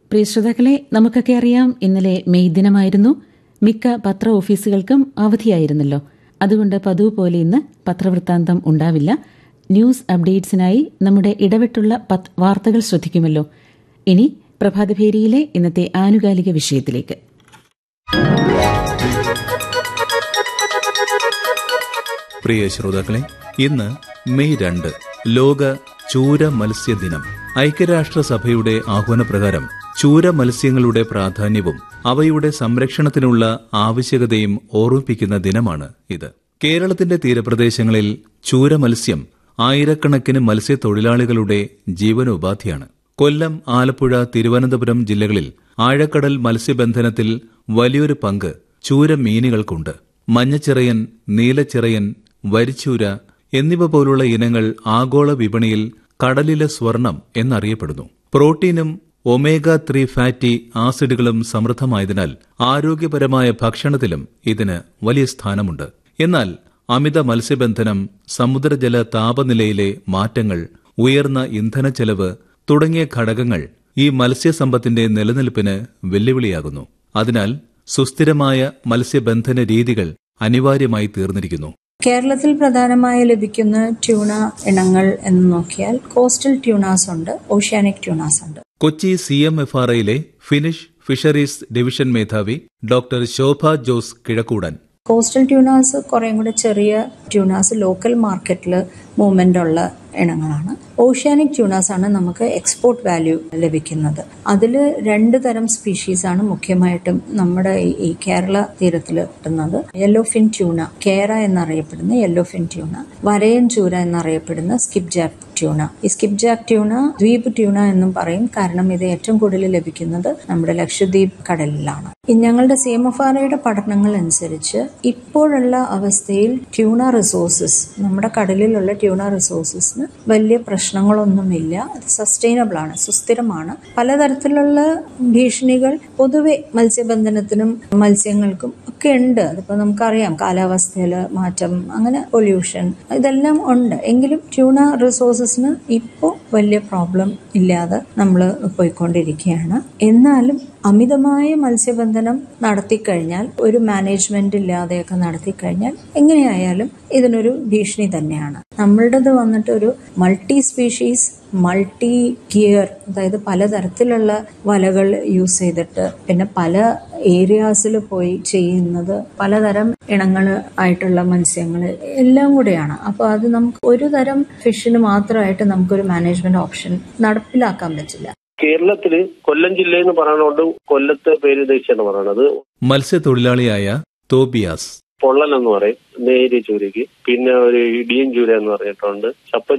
പ്രിയ ശ്രോതാക്കളെ നമുക്കൊക്കെ അറിയാം ഇന്നലെ മെയ് ദിനമായിരുന്നു മിക്ക പത്ര ഓഫീസുകൾക്കും അവധിയായിരുന്നല്ലോ അതുകൊണ്ട് പതിവ് പോലെ ഇന്ന് പത്രവൃത്താന്തം ഉണ്ടാവില്ല ന്യൂസ് അപ്ഡേറ്റ്സിനായി നമ്മുടെ ഇടവിട്ടുള്ള പത്- വാർത്തകൾ ശ്രദ്ധിക്കുമല്ലോ ഇനി പ്രഭാതഭേരിയിലെ ഇന്നത്തെ ആനുകാലിക വിഷയത്തിലേക്ക് പ്രിയ ശ്രോതാക്കളെ ഇന്ന് മെയ് രണ്ട് ലോക ചൂര മത്സ്യദിനം ഐക്യരാഷ്ട്രസഭയുടെ ആഹ്വാനപ്രകാരം ചൂര മത്സ്യങ്ങളുടെ പ്രാധാന്യവും അവയുടെ സംരക്ഷണത്തിനുള്ള ആവശ്യകതയും ഓർമ്മിപ്പിക്കുന്ന ദിനമാണ് ഇത് കേരളത്തിന്റെ തീരപ്രദേശങ്ങളിൽ ചൂര മത്സ്യം ആയിരക്കണക്കിന് മത്സ്യത്തൊഴിലാളികളുടെ ജീവനോപാധിയാണ് കൊല്ലം ആലപ്പുഴ തിരുവനന്തപുരം ജില്ലകളിൽ ആഴക്കടൽ മത്സ്യബന്ധനത്തിൽ വലിയൊരു പങ്ക് ചൂര മീനുകൾക്കുണ്ട് മഞ്ഞച്ചിറയൻ നീലച്ചിറയൻ വരിച്ചൂര എന്നിവ പോലുള്ള ഇനങ്ങൾ ആഗോള വിപണിയിൽ കടലിലെ സ്വർണം എന്നറിയപ്പെടുന്നു പ്രോട്ടീനും ഒമേഗ ത്രീ ഫാറ്റി ആസിഡുകളും സമൃദ്ധമായതിനാൽ ആരോഗ്യപരമായ ഭക്ഷണത്തിലും ഇതിന് വലിയ സ്ഥാനമുണ്ട് എന്നാൽ അമിത മത്സ്യബന്ധനം സമുദ്രജല താപനിലയിലെ മാറ്റങ്ങൾ ഉയർന്ന ഇന്ധന ചെലവ് തുടങ്ങിയ ഘടകങ്ങൾ ഈ മത്സ്യസമ്പത്തിന്റെ നിലനിൽപ്പിന് വെല്ലുവിളിയാകുന്നു അതിനാൽ സുസ്ഥിരമായ മത്സ്യബന്ധന രീതികൾ അനിവാര്യമായി തീർന്നിരിക്കുന്നു കേരളത്തിൽ പ്രധാനമായി ലഭിക്കുന്ന ട്യൂണ ഇനങ്ങൾ എന്ന് നോക്കിയാൽ കോസ്റ്റൽ ട്യൂണാസ് ഉണ്ട് ഓഷ്യാനിക് ട്യൂണാസ് ഉണ്ട് Kochi C M F R ഐയിലെ ഫിനിഷ് ഫിഷറീസ് ഡിവിഷൻ മേധാവി doctor Shobha Jose Kizhakkoodan coastal tunas കുറേം കൂടെ ചെറിയ ട്യൂണാസ് ലോക്കൽ മാർക്കറ്റിൽ മൂവ്മെന്റ് ഉള്ള ഇനങ്ങളാണ് ഓഷ്യാനിക് ട്യൂണാസ് ആണ് നമുക്ക് എക്സ്പോർട്ട് വാല്യൂ ലഭിക്കുന്നത് അതിൽ രണ്ട് തരം സ്പീഷീസ് ആണ് മുഖ്യമായിട്ടും നമ്മുടെ ഈ- ഈ കേരള തീരത്തിൽ കിട്ടുന്നത് യെല്ലോ ഫിൻ ട്യൂണ കേര എന്നറിയപ്പെടുന്ന യെല്ലോ ഫിൻ ട്യൂണ വരയൻ ചൂര എന്നറിയപ്പെടുന്ന സ്കിപ് ജാക്ക് ട്യൂണ ഈ സ്കിപ് ജാക്ക് ട്യൂണ ദ്വീപ് ട്യൂണ എന്നും പറയും കാരണം ഇത് ഏറ്റവും കൂടുതൽ ലഭിക്കുന്നത് നമ്മുടെ ലക്ഷദ്വീപ് കടലിലാണ് ഈ ഞങ്ങളുടെ സി എം എഫ് ആർ ഐയുടെ പഠനങ്ങൾ അനുസരിച്ച് ഇപ്പോഴുള്ള അവസ്ഥയിൽ ട്യൂണ റിസോഴ്സസ് നമ്മുടെ കടലിലുള്ള ട്യൂണ റിസോഴ്സസിന് വലിയ പ്രശ്നങ്ങളൊന്നുമില്ല അത് സസ്റ്റൈനബിൾ ആണ് സുസ്ഥിരമാണ് പലതരത്തിലുള്ള ഭീഷണികൾ പൊതുവെ മത്സ്യബന്ധനത്തിനും മത്സ്യങ്ങൾക്കും ഒക്കെ ഉണ്ട് അതിപ്പോ നമുക്കറിയാം കാലാവസ്ഥയില് മാറ്റം അങ്ങനെ പൊല്യൂഷൻ ഇതെല്ലാം ഉണ്ട് എങ്കിലും ട്യൂണ റിസോഴ്സസിന് ഇപ്പോൾ വലിയ പ്രോബ്ലം ഇല്ലാതെ നമ്മൾ പോയിക്കൊണ്ടിരിക്കുകയാണ് എന്നാലും അമിതമായ മത്സ്യബന്ധനം നടത്തിക്കഴിഞ്ഞാൽ ഒരു മാനേജ്മെന്റ് ഇല്ലാതെയൊക്കെ നടത്തിക്കഴിഞ്ഞാൽ എങ്ങനെയായാലും ഇതിനൊരു ഭീഷണി തന്നെയാണ് നമ്മളുടേത് വന്നിട്ട് ഒരു മൾട്ടി സ്പീഷീസ് മൾട്ടി ഗിയർ അതായത് പലതരത്തിലുള്ള വലകൾ യൂസ് ചെയ്തിട്ട് പിന്നെ പല ഏരിയാസിൽ പോയി ചെയ്യുന്നത് പലതരം ഇനങ്ങൾ ആയിട്ടുള്ള മത്സ്യങ്ങൾ എല്ലാം കൂടെയാണ് അപ്പോൾ അത് നമുക്ക് ഒരു തരം ഫിഷിന് മാത്രമായിട്ട് നമുക്കൊരു മാനേജ്മെന്റ് ഓപ്ഷൻ നടപ്പിലാക്കാൻ പറ്റില്ല കേരളത്തില് കൊല്ലം ജില്ലയെന്ന് പറയണോണ്ട് കൊല്ലത്തെ പേര് ഉദ്ദേശിച്ചാണ് പറയണത് മത്സ്യത്തൊഴിലാളിയായ തോബിയാസ് പൊള്ളൽ എന്ന് പറയും നേരിയ ചൂരയ്ക്ക് പിന്നെ ഒരു ഇടിയൻ ചൂര എന്ന് പറഞ്ഞിട്ടുണ്ട് ചപ്പ